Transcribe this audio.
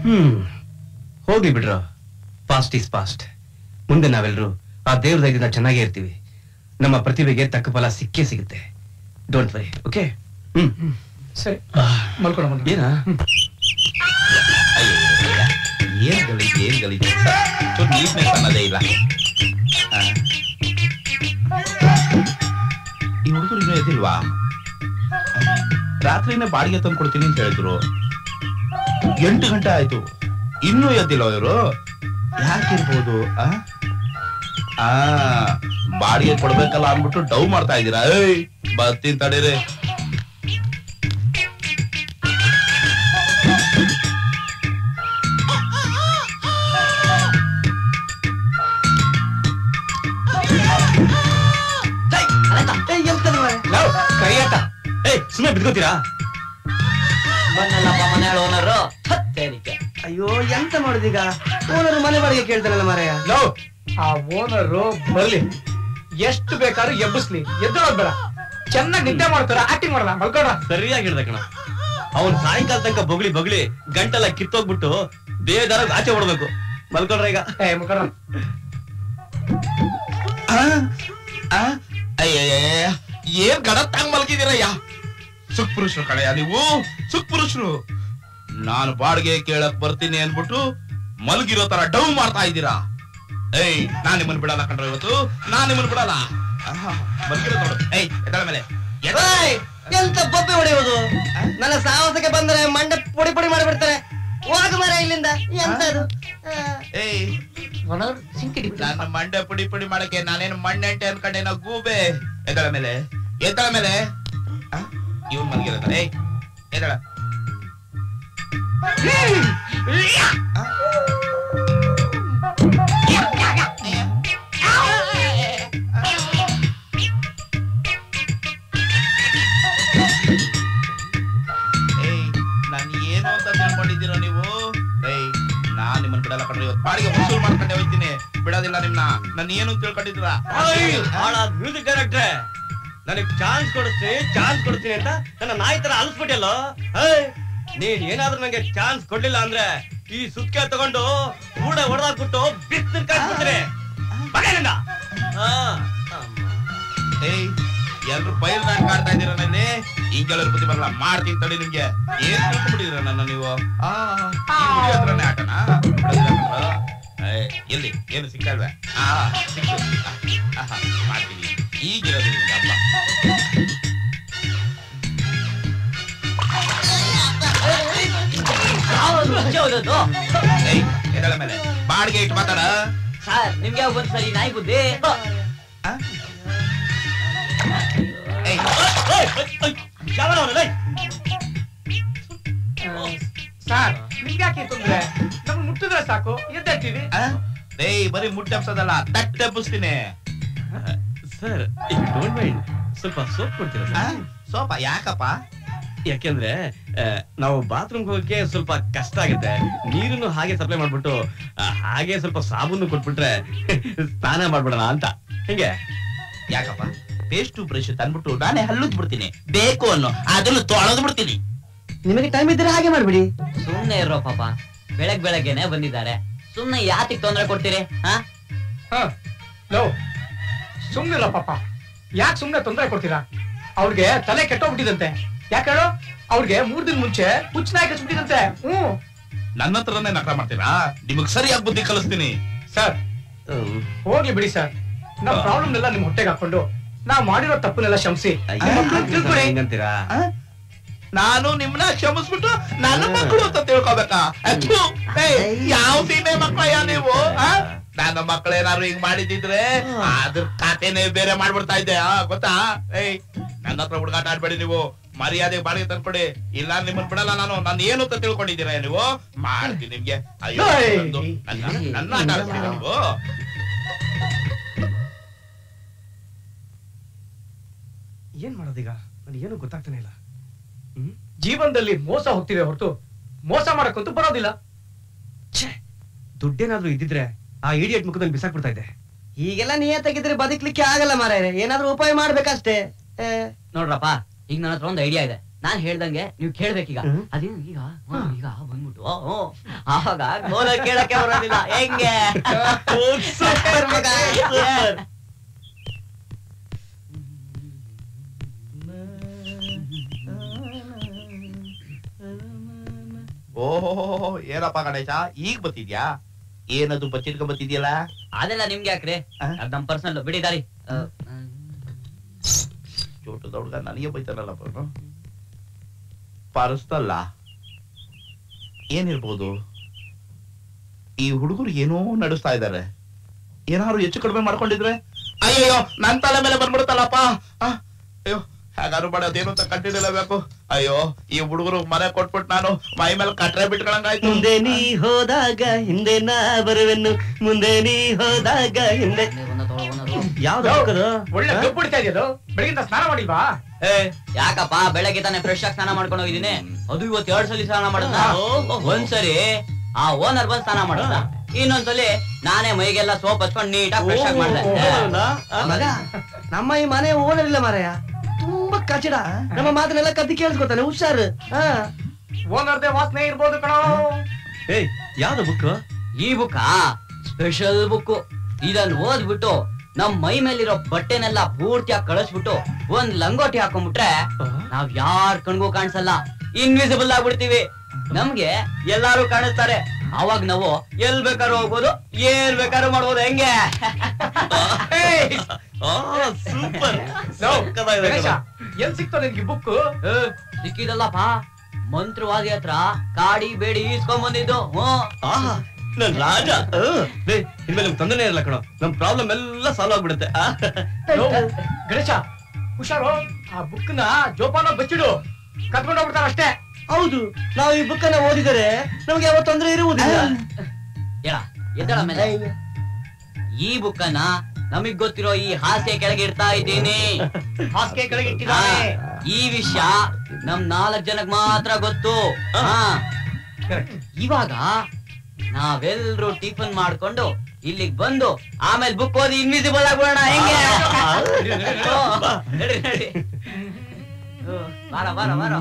ಹ್ಮ್ ಹೋಗ್ಲಿ ಬಿಡ್ರು fast is fast ಮುಂದೆ ನಾವೆಲ್ಲರೂ ಆ ದೇವ್ರ ದಯದಿಂದ ಚೆನ್ನಾಗೇ ಇರ್ತೀವಿ ನಮ್ಮ ಪ್ರತಿಭೆಗೆ ತಕ್ಕ ಫಲ ಸಿಕ್ಕೇ ಸಿಗುತ್ತೆ ಡೋಂಟ್ ವರಿ ಓಕೆ ಹ್ಮ್ ಸರಿ ಮಲ್ಕೊಳ ಏನಾ ಏನ್ ಗಲೀಜು ಏನ್ ಗಲೀಜು ಚೂರು ನೀಟ್ನೆಸ್ ಅನ್ನೋದೇ ಇಲ್ಲ ಆ. ಈ ಹುಡುಗರು ಇನ್ನೂ ಎದ್ದಿಲ್ವಾ ರಾತ್ರಿನೇ ಬಾಡಿಗೆ ತಂದು ಕೊಡ್ತೀನಿ ಅಂತ ಹೇಳಿದ್ರು ಎಂಟು ಗಂಟೆ ಆಯ್ತು ಇನ್ನೂ ಎದ್ದಿಲ್ಲ ಇವರು ಯಾಕಿರ್ಬೋದು ಆ ಆ ಬಾಡಿಗೆ ಕೊಡ್ಬೇಕಲ್ಲ ಅಂದ್ಬಿಟ್ಟು ಡವ್ ಮಾಡ್ತಾ ಇದ್ದೀರಾ ಏಯ್ ಬರ್ತೀನಿ ತಡೀರಿ ಕರಿಯಾಟ ಏಯ್ ಸುಮ್ಮನೆ ಬಿದ್ಕೋತೀರಾ ಬಂದಲ್ಲಪ್ಪ ಮನೆ ಓನರು ಹತ್ತೇರಿಕೆ ಅಯ್ಯೋ ಎಂತ ಮಾಡುದೀಗ ಓನರು ಮನೆ ಬಾಡಿಗೆ ಕೇಳ್ತಾನಲ್ಲ ಮಾರಾಯ ಲವ್ ಆ ಓನರು ಬರ್ಲಿ ಎಷ್ಟು ಬೇಕಾದ್ರೂ ಎಬ್ಬಿಸ್ಲಿ ಎದ್ದೋಳೋದ್ ಬೇಡ ಚೆನ್ನಾಗಿ ನಿದ್ದೆ ಮಾಡ್ತಾರ ಆಕ್ಟಿಂಗ್ ಮಾಡಲ್ಲ ಮಲ್ಕೊಡ ಸರಿಯಾಗಿ ಹೇಳ್ದ ಕಣ ಅವನ್ ಸಾಯಂಕಾಲ ತನಕ ಬೊಗಳಿ ಬೊಗಳಿ ಗಂಟೆಲ್ಲ ಕಿತ್ತೋಗ್ಬಿಟ್ಟು ದೇವದಾರ ಆಚೆ ಹೊಡ್ಬೇಕು ಮಲ್ಕೊಳ್ರ ಈಗ ಏ ಮಲ್ಕೊಡ ಆ? ಆ? ಅಯ್ಯಯ್ಯಯ್ಯ, ಏನ್ ಗಡತ್ತಾಂಗ್ ಮಲ್ಗಿದ್ದೀರಯ್ಯ ಸುಖ್ ಪುರುಷರು ಕಡೆಯ ನೀವು ಸುಖ್ ಪುರುಷರು ನಾನು ಬಾಡಿಗೆ ಕೇಳಕ್ ಬರ್ತೀನಿ ಅನ್ಬಿಟ್ಟು ಮಲ್ಗಿರೋ ತರ ಡವ್ ಮಾಡ್ತಾ ಇದ್ದೀರಾ ಏಯ್ ನಾನ್ ನಿಮ್ಮನ್ ಬಿಡಲ್ಲ ಕಣ್ರ ಇವತ್ತು ನಾನ್ ನಿಮ್ಮನ್ ಬಿಡಲ್ಲ ಆಹಾ, ಮಲ್ಗಿರೋ ನೋಡು ಏಯ್ ಎದ್ದಾಳ ಮೇಲೆ ಎದ್ದಾಯ್. ಎಂತ ಬೊಬ್ಬೆ ಹೊಡೆಯುವುದು ನನ್ನ ಸಾಹಸಕ್ಕೆ ಬಂದರೆ ಮಂಡ ಪುಡಿ ಪುಡಿ ಮಾಡಿಬಿಡ್ತಾರೆ ಹೋಗ ಮರ ಇಲ್ಲಿಂದ ಎಂತದು ಏಯ್ ನನ್ನ ಮಂಡೆ ಪುಡಿ ಪುಡಿ ಮಾಡಕ್ಕೆ ನಾನೇನು ಮಣ್ಣೆಂಟೆ ಅನ್ಕೊಂಡೇನೋ ಗೂಬೆ ಎದ್ದಳ ಮೇಲೆ ಎದ್ದಳ ಮೇಲೆ ಇವನ್ ಮಲಗಿರೋದ ಏಯ್ ಎದ್ದಳ ಆ? ಏಯ್ ನಾನು ಏನು ಅಂತ ತಿಳ್ಕೊಂಡಿದ್ದೀರೋ ನೀವು ಏಯ್ ನಾನ್ ನಿಮ್ಮನ್ನ ಬಿಡಲ್ಲ ಕಣ್ರಿ ಇವತ್ತು ಬಾಡಿಗೆ ವಸೂಲ್ ಮಾಡ್ಕೊಂಡೆ ಹೋಗ್ತೀನಿ ಬಿಡೋದಿಲ್ಲ ನಿಮ್ನ ನಾನು ಏನು ತಿಳ್ಕೊಂಡಿದ್ದೀರಾ ಮ್ಯೂಸಿಕ್ ಡೈರೆಕ್ಟ್ರೆ ನನಗ್ ಚಾನ್ಸ್ ಕೊಡಿಸ್ತೀನಿ ಚಾನ್ಸ್ ಕೊಡ್ತೀನಿ ಅಂತ ನನ್ನ ನಾಯಿ ತರ ಅಲ್ಸ್ಬಿಟ್ಟಲ್ಲೋ ನೀನ್ ಏನಾದ್ರೂ ನಂಗೆ ಚಾನ್ಸ್ ಕೊಡ್ಲಿಲ್ಲ ಅಂದ್ರೆ ಈ ಸುತ್ಕೆ ತಗೊಂಡು ಕೂಡ ಹೊಡೆದಾಕ್ಬಿಟ್ಟು ಬಿಸಿಲು ಕಾಯಿಸ್ಬಿಡ್ತೀನಿ ಬಗೆಲಿಂದ ಏಯ್ ಎಲ್ರು ಬಯಲ್ ನಾಟಕ ಆಡ್ತಾ ಇದ್ದೀರಾ ನಲ್ಲಿ ಹಿಂಗೆಲ್ಲರ ಬುದ್ಧಿ ಬರಲ್ಲ ಮಾಡ್ತೀನಿ ತಡಿ ನಿಮ್ಗೆ ಏನ್ ತಿಳ್ಕೊಂಡ್ಬಿಟ್ಟಿದ್ದೀರ ನನ್ನ ನೀವು ಆ ಈ ಹುಡ್ಗಿ ಹತ್ರನೇ ಆಟನಾ ಬಿಡೋದಿಲ್ಲ ಕಣ್ರೋ. ಏಯ್, ಎಲ್ಲಿ ಏನು ಸಿಕ್ಕಲ್ವೇ ಆ ಸಿಕ್ತು ಆ, ಆಹಾ, ಮಾಡ್ತೀನಿ ಈಗಿರೋದು ನಿಮ್ಗೆ ಹಬ್ಬ ಏಯ್ ಎದಳ ಮೇಲೆ ಬಾಡಿಗೆ ಇಟ್ಟು ಮಾತಾಡ ಸರ್ ನಿಮ್ಗೆ ಯಾವಾಗ ಬಂತು ಸರ್ ಈ ನಾಯಿ ಬುದ್ಧಿ ಆ? ಏಯ್ ಸರ್ ನಿಮ್ಗೆ ಯಾಕೆ ತೊಂದ್ರೆ ನಮ್ಗೆ ಮುಟ್ಟಿದ್ರೆ ಸಾಕು ಎದ್ದೇಳ್ತೀವಿ ಆ? ಏಯ್ ಬರೀ ಮುಟ್ಟೆ ಎಬ್ಸೋದಲ್ಲ ತಟ್ಟೆ ಎಬ್ಬಿಸ್ತೀನಿ ಸರ್ ಡೋಂಟ್ ಮೈಂಡ್ ಸ್ವಲ್ಪ ಸೋಪ್ ಕೊಡ್ತೀರಾ ಆ? ಸರ್ ಸೋಪ ಯಾಕಪ್ಪ ಯಾಕೆಂದ್ರೆ ಆ, ನಾವು ಬಾತ್ರೂಮ್ ಹೋಗಕ್ಕೆ ಸ್ವಲ್ಪ ಕಷ್ಟ ಆಗುತ್ತೆ ನೀರನ್ನು ಹಾಗೆ ಸಪ್ಲೈ ಮಾಡ್ಬಿಟ್ಟು ಆ, ಹಾಗೆ ಸ್ವಲ್ಪ ಸಾಬೂನು ಕೊಟ್ಬಿಟ್ರೆ ಸ್ನಾನ ಮಾಡ್ಬಿಡೋಣ ಅಂತ ಹಿಂಗೆ ಯಾಕಪ್ಪ ಪೇಸ್ಟು ಬ್ರಷ್ ತಂದ್ಬಿಟ್ಟು ನಾನೇ ಹಲ್ಲುದ್ ಬಿಡ್ತೀನಿ ಬೇಕು ಅನ್ನೋ ಅದನ್ನು ತೊಳೆದು ಬಿಡ್ತೀನಿ ನಿಮಗೆ ಟೈಮ್ ಇದ್ರೆ ಹಾಗೆ ಮಾಡ್ಬಿಡಿ ಸುಮ್ನೆ ಇರೋ ಪಾಪ ಬೆಳಗ್ ಬೆಳಗ್ಗೆನೆ ಬಂದಿದ್ದಾರೆ ಸುಮ್ನೆ ಯಾತಿಗ್ ತೊಂದ್ರೆ ಕೊಡ್ತೀರಿ ಹಾ ಹ ಲೋ ಸುಮ್ನಿಲ್ಲ ಪಾಪ ಯಾಕೆ ಸುಮ್ನೆ ತೊಂದರೆ ಕೊಡ್ತೀರಾ ಅವ್ರಿಗೆ ತಲೆ ಕೆಟ್ಟೋಗ್ಬಿಟ್ಟಿದಂತೆ ಯಾಕೆ ಹೇಳು ಅವ್ರಿಗೆ ಮೂರ್ ದಿನ ಮುಂಚೆ ಹುಚ್ಚ ನಾಯಿ ಕಚ್ಬಿಟ್ಟಿದಂತೆ ಹ್ಮ್ ನನ್ನ ಹತ್ರನೇ ನಕರ ಮಾಡ್ತೀರಾ ನಿಮಗ್ ಸರಿಯಾಗಿ ಬುದ್ಧಿ ಕಲಿಸ್ತೀನಿ ಸರ್ ಹೋಗ್ಲಿ ಬಿಡಿ ಸರ್ ನಮ್ ಪ್ರಾಬ್ಲಮ್ ಎಲ್ಲ ನಿಮ್ ಹೊಟ್ಟೆಗೆ ಹಾಕೊಂಡು ನಾವ್ ಮಾಡಿರೋ ತಪ್ಪನ್ನೆಲ್ಲ ಕ್ಷಮಿಸಿ ತಿಳ್ಕೊಳ್ಳಿ ಹೆಂಗಂತೀರಾ ಆ? ನಾನು ನಿಮ್ನ ಕ್ಷಮಿಸ್ಬಿಟ್ಟು ನನ್ನ ಮಕ್ಕಳು ಅಂತ ತಿಳ್ಕೊಬೇಕಾ ಅಥು, ಏಯ್, ಯಾವ ಸೀಮೆ ಮಕ್ಕಳಯ್ಯ ನೀವು ಆ? ನನ್ನ ಮಕ್ಕಳು ಏನಾದ್ರು ಹಿಂಗ್ ಮಾಡಿದಿದ್ರೆ ಅದ್ರ ಖಾತೆನೆ ಬೇರೆ ಮಾಡ್ಬಿಡ್ತಾ ಇದ್ದೆ ಆ, ಗೊತ್ತಾ ಏಯ್ ನನ್ನ ಹತ್ರ ಹುಡುಗಾಟ ಆಡ್ಬೇಡಿ ನೀವು ಮರ್ಯಾದೆ ಬಾಡಿಗೆ ತಂದ್ಕೊಡಿ ಇಲ್ಲ ನಿಮ್ಮನ್ ಬಿಡಲ್ಲ ನಾನು ನಾನು ಏನು ಅಂತ ತಿಳ್ಕೊಂಡಿದ್ದೀರಾ ನೀವು ಮಾಡ್ತೀನಿ ನಿಮ್ಗೆ ಅಯ್ಯೋ ಏಯ್. ನಂದು. ನನ್ನ ನನ್ನ ಆಟ ಆಡ್ಸ್ತೀರಾ ನೀವು ಏನ್ ಮಾಡೋದೀಗ ನನಗೆ ಏನು ಗೊತ್ತಾಗ್ತಾನೆ ಇಲ್ಲ ಹ್ಮ್ ಜೀವನದಲ್ಲಿ ಮೋಸ ಹೋಗ್ತಿದೆ ಹೊರತು ಮೋಸ ಮಾಡಕ್ಕಂತೂ ಬರೋದಿಲ್ಲ ಛೇ ದುಡ್ಡೇನಾದ್ರೂ ಇದ್ದಿದ್ರೆ ಆ ಇಡಿಯಟ್ ಮುಖದಲ್ಲಿ ಬಿಸಾಕ್ಬಿಡ್ತಾ ಇದ್ದೆ ಈಗೆಲ್ಲ ನಿಯತ್ತಾಗಿದ್ರೆ ಬದುಕ್ಲಿಕ್ಕೆ ಆಗಲ್ಲ ಮಾರಾಯ ಏನಾದ್ರೂ ಉಪಾಯ ಮಾಡ್ಬೇಕಷ್ಟೇ ನೋಡ್ರಪ್ಪ ಈಗ ನನ್ನ ಹತ್ರ ಒಂದು ಐಡಿಯಾ ಇದೆ ನಾನ್ ಹೇಳ್ದಂಗೆ ನೀವ್ ಕೇಳ್ಬೇಕೀಗ ಹ್ಮ್. ಅದೇನು ಈಗ ಹ್ಮ್, ಈಗ ಬಂದ್ಬಿಟ್ಟು ಓ, ಓ, ಆವಾಗ ಗೋಲ ಕೇಳಕ್ಕೆ ಬರೋದಿಲ್ಲ ಹೆಂಗೆ ಸೂಪರ್ ಮಗ ಸೂಪರ್ ಓಹೋ ಏನಪ್ಪ ಗಣೇಶ ಈಗ ಬತ್ತಿದ್ಯಾ ಏನದು ಬಚ್ಚಿಟ್ಕೊಂಡ್ ಬತ್ತಿದ್ಯಲ್ಲ ಅದೆಲ್ಲ ನಿಮ್ಗೆ ಯಾಕ್ರಿ ಆ? ಅದ್ ನಮ್ ಪರ್ಸನಲ್ ಬಿಡಿ ದಾರಿ ಆ, ಆ. ಚೋಟದ ಹುಡುಗ ನನಗೆ ಬೈತಾನಲ್ಲಪ್ಪ ಅವ್ನು. ಪರ್ಸ್ತಲ್ಲ ಏನಿರ್ಬೋದು ಈ ಹುಡುಗರು ಏನೋ ನಡೆಸ್ತಾ ಇದ್ದಾರೆ ಏನಾದ್ರು ಹೆಚ್ಚು ಕಡಿಮೆ ಮಾಡ್ಕೊಂಡಿದ್ರೆ ಅಯ್ಯಯ್ಯೋ ನನ್ ತಲೆ ಮೇಲೆ ಬಂದ್ಬಿಡುತ್ತಲ್ಲಪ್ಪ ಆ, ಅಯ್ಯೋ ಹೇಗಾರು ಮಾಡಿ ಅದೇನು ಅಂತ ಕಂಟಿಡಿಲೇಬೇಕು ಅಯ್ಯೋ ಈ ಹುಡುಗರು ಮನೆ ಕೊಟ್ಬಿಟ್ಟು ನಾನು ಮೈ ಮೇಲೆ ಕಟ್ರೆ ಬಿಟ್ಕೊಳಂಗಾಯ್ತು ಮುಂದೆ ನೀ ಹೋದಾಗ ಹಿಂದೆ ನಾ ಬರುವೆನು ಮುಂದೆ ನೀ ಹೋದಾಗ ಹಿಂದೆ ಒಂದೊಂದು ತೊಗೊಳ್, ಒಂದೊಂದು ತೊಗೊಳ್. ಯಾವ್ದು ಯಾವ? ಹಾಕೋದು? ಒಳ್ಳೆ ಹ? ಗಬ್ಬು ಬಿಡ್ತಾ ಇದೆಯದು ಬೆಳಗಿಂದ ಸ್ನಾನ ಮಾಡಿಲ್ವಾ ಏ, ಯಾಕಪ್ಪ ಬೆಳಗ್ಗೆ ತಾನೇ ಫ್ರೆಶ್ ಆಗಿ ಸ್ನಾನ ಮಾಡ್ಕೊಂಡು ಹೋಗಿದ್ದೀನಿ ಅದು ಇವತ್ತು ಎರಡ್ ಸಲ ಸ್ನಾನ ಮಾಡಿದ್ನ ಓಹೋ. ಒಂದ್ಸರಿ ಆ ಓನರ್ ಬಂದ್ ಸ್ನಾನ ಮಾಡಿದ್ನ ಇನ್ನೊಂದ್ಸಲಿ ನಾನೇ ಮೈಗೆಲ್ಲ ಸೋಪ್ ಹಚ್ಕೊಂಡು ನೀಟಾಗಿ ಫ್ರೆಶ್ ಆಗಿ ಮಾಡ್ದೆ ಓ, ಹೌದಾ? ಆ, ಮಗ ನಮ್ಮ ಈ ಮನೆ ಓನರ್ ಇಲ್ಲ ಮಾರಾಯ ತುಂಬಾ ಕಚಡ ನಮ್ಮ ಮಾತನ್ನೆಲ್ಲ ಕದ್ದಿ ಕೇಳಿಸ್ಕೊತಾನೆ ಹುಷಾರು ಹಾ ಓನರ್ದೇ ವಾಸನೆ ಇರ್ಬೋದು ಕಣೋ ಏಯ್ ಯಾವ್ದು ಬುಕ್ ಈ ಬುಕ್ ಸ್ಪೆಷಲ್ ಬುಕ್ ಇದನ್ನ ಓದ್ಬಿಟ್ಟು ನಮ್ ಮೈ ಮೇಲಿರೋ ಬಟ್ಟೆನೆಲ್ಲ ಪೂರ್ತಿಯಾಗಿ ಕಳಿಸ್ಬಿಟ್ಟು ಒಂದ್ ಲಂಗೋಟಿ ಹಾಕೊಂಡ್ಬಿಟ್ರೆ ನಾವ್ ಯಾರ್ ಕಣ್ಗೂ ಕಾಣಿಸಲ್ಲ ಇನ್ವಿಸಿಬಲ್ ಆಗ್ಬಿಡ್ತೀವಿ ನಮ್ಗೆ ಎಲ್ಲಾರು ಕಾಣಿಸ್ತಾರೆ ಅವಾಗ ನಾವು ಎಲ್ ಬೇಕಾದ್ರೂ ಹೋಗ್ಬೋದು ಏನ್ ಬೇಕಾದ್ರೂ ಮಾಡ್ಬೋದು ಹೆಂಗೆ ಏಯ್! ಸೂಪರ್ ಲೋ, ಗಣೇಶ ಎಲ್ ಸಿಕ್ತೋ ನಿನ್ಗೆ ಬುಕ್ ಏ, ಸಿಕ್ಕಿದಲ್ಲಪ್ಪ ಮಂತ್ರವಾದಿ ಹತ್ರ ಕಾಡಿ ಬೇಡಿ ಈಸ್ಕೊಂಡ್ ಬಂದಿದ್ದು ಹ್ಮ್ ಆಹಾ ನನ್ ರಾಜ ಆ, ಲೇ, ಇನ್ಮೇಲೆ ನಮ್ಗೆ ತೊಂದರೆ ಇರಲ್ಲ ಕಣೋ ನಮ್ ಪ್ರಾಬ್ಲಮ್ ಎಲ್ಲ ಸಾಲ್ವ್ ಆಗ್ಬಿಡುತ್ತೆ ಆ? ಗಣೇಶ ಹುಷಾರು ಆ ಬುಕ್ ನ ಜೋಪಾನ ಬಚ್ಚಿಡು ಕತ್ಕೊಂಡು ಹೋಗ್ಬಿಡ್ತಾರ ಅಷ್ಟೇ ಹೌದು ನಾವು ಈ ಬುಕ್ ಅನ್ನ ಓದಿದರೆ ನಮ್ಗೆ ಯಾವ ತೊಂದರೆ ಇರುವುದಿಲ್ಲ ಹೇಳ ಎದ್ದಳ ಮೇಲೆ ಈ ಬುಕ್ ಅನ್ನ ನಮಗ್ ಗೊತ್ತಿರೋ ಈ ಹಾಸ್ಯ ಕೆಳಗೆ ಇಡ್ತಾ ಇದ್ದೀನಿ ಹಾಸಿಗೆ ಕೆಳಗೆ ಹಾ, ಇಟ್ಟಿದ್ದಾನೆ ಈ ವಿಷಯ ನಮ್ ನಾಲ್ಕ್ ಜನಕ್ ಮಾತ್ರ ಗೊತ್ತು ಹಾ ಇವಾಗ ನಾವೆಲ್ರು ಟಿಫನ್ ಮಾಡ್ಕೊಂಡು ಇಲ್ಲಿಗ್ ಬಂದು ಆಮೇಲೆ ಬುಕ್ ಓದಿ ಇನ್ವಿಸಿಬಲ್ ಆಗ್ಬಿಡೋಣ ಹೆಂಗೆ ಓ, ನಡಿ, ನಡಿ. ಓ, ಬಾರ ಬಾರ ಬಾರ